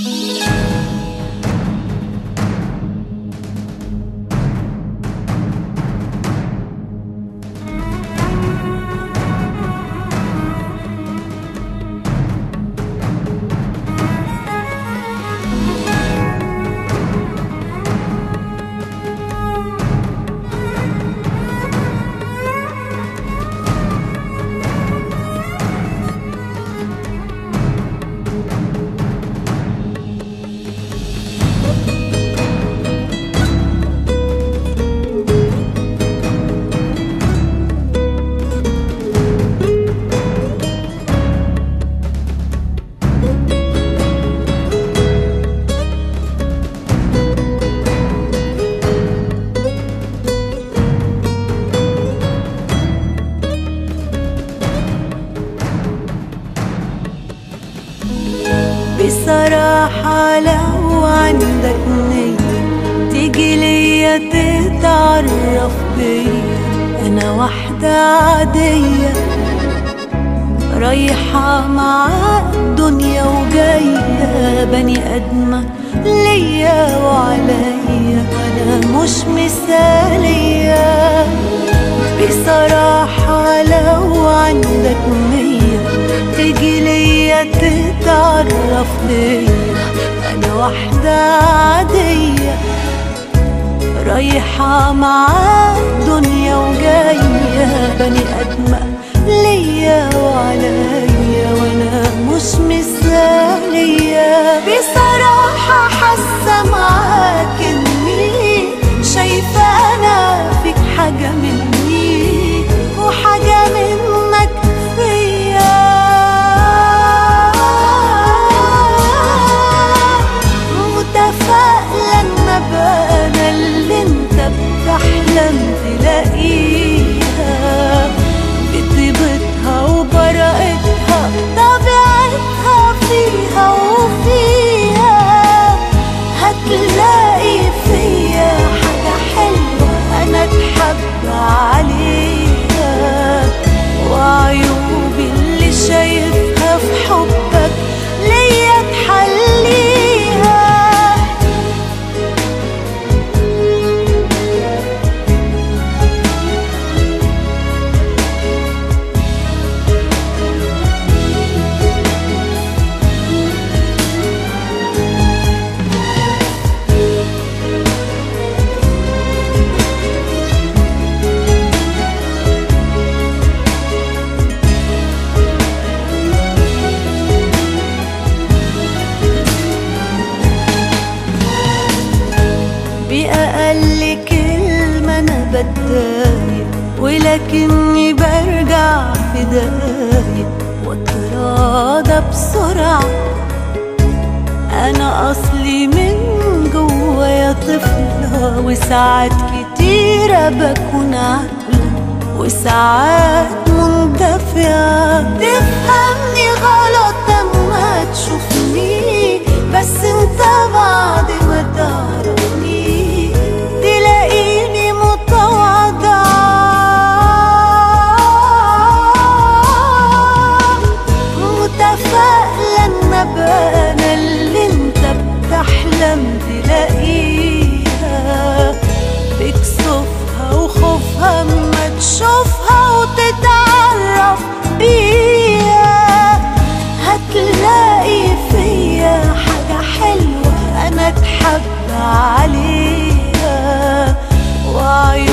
بصراحة لو عندك نية تيجي ليا تتعرف بيا أنا واحدة عادية رايحة مع الدنيا وجاية بني آدمة ليا وعليا أنا مش مثالية بصراحة لو عندك نية تيجي ليا تتعرف بيا أنا واحدة عادية رايحة مع الدنيا وجاية بني آدمة ليا وعليا وأنا مش مثالية بصراحة حاسة معاك إني شايفة أنا فيك حاجة مني وحاجة منك فيا متفائلة إن أبقى أنا اللي أنت بتحلم تلاقيها بطيبتها وبراءتها طبيعتها فيها وفيها هتلاقي فيا حاجة حلوة أنا اتحب عليها وعيوبي اللي شايفها في حبك ليا تحليها بأقل كلمة أنا بتضايق ولكني برجع في دقايق واتراضى بسرعة أنا أصلي من جوايا طفلة وساعات كتيرة بكون عاقلة وساعات مندفعة تفهمني غلط لما تشوفني بس انت بعد ما تعرفني تلاقيني متواضعة متفائلة ان ابقى انا اللي انت بتحلم تلاقيها بكسوفها وخوفها اما تشوفها وتتعرف بيها هتلاقي فيا حاجة حلوة أنا اتحب عليها وعيون